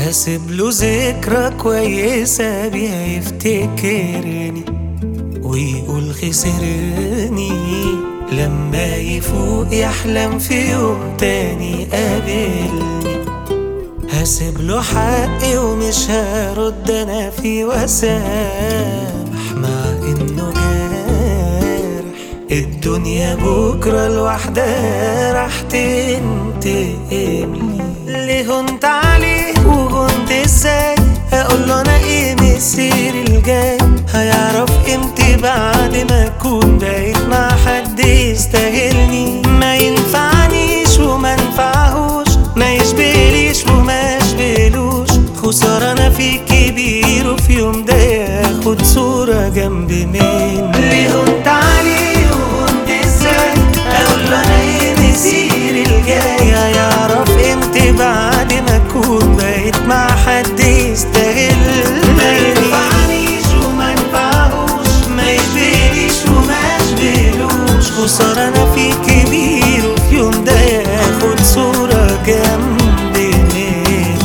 هسيب له ذكرى كويسة بيها يفتكرني ويقول خسرني لما يفوق يحلم في يوم تاني قابلني هسيب له حقي ومش هرد انا في وسامح مع انه جارح الدنيا بكرة لوحدها راح تنتقم ليه هنت عليه وهنت ازاي هقول له انا ايه مسيري الجاي هيعرف قيمتي بعد ما اكون بقيت مع حد يستاهلني ما ينفعنيش وما ينفعهوش ما يشبهليش وما يشبهلوش خسارة انا في كبير وفي يوم ده ياخد صورة جنب مين ليه هنت عليه وهنت ازاي اقول له انا ايه مسيري الجاي هيعرف قيمتي بعد ما اكون بقيت مع حد يستاهل ما ينفعنيش وما ينفعهوش ما يشبهليش وما يشبهلوش خسارة انا في كبير وفي يوم ده ياخد صورة جنب مين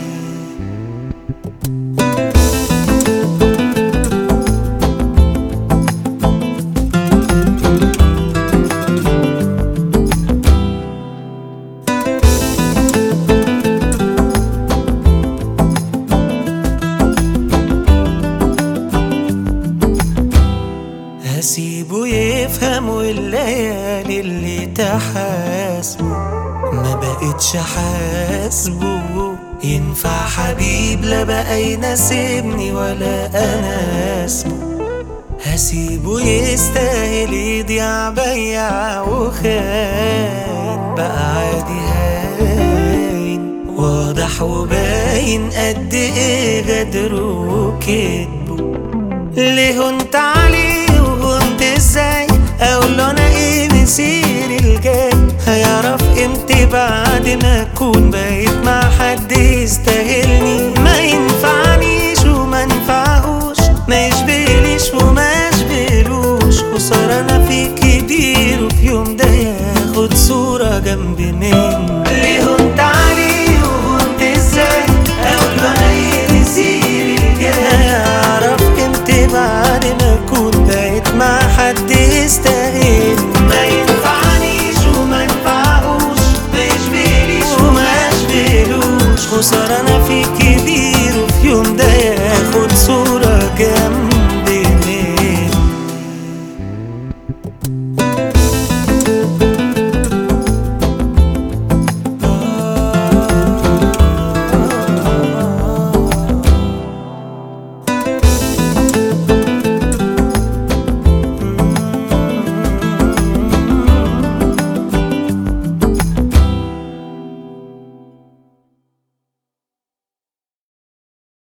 هسيبه يفهم والليالي اللي تحاسبه ما بقتش حاسبه ينفع حبيب لا بقى يناسبني ولا انا اسمه هسيبه يستاهل يضيع بيع وخان بقى عادي هاين واضح وباين قد ايه غدره وكدبه ليه هنت عليه وهنت ازاي اقول له انا ايه مسيري الجاي هيعرف قيمتي بعد ما اكون بقيت مع حد يستاهلني ما ينفعنيش وما ينفعهوش ما يشبهليش وما يشبهلوش خسارة انا في كبير وفي يوم ده ياخد صورة جنب مين ليه هنت عليه وهنت ازاي اقول له انا ايه مسيري الجاي هيعرف قيمتي بعد ما اكون بقيت مع حد يستاهل ما ينفعنيش وما ينفعهوش ما يشبهليش وما يشبهلوش خسارة انا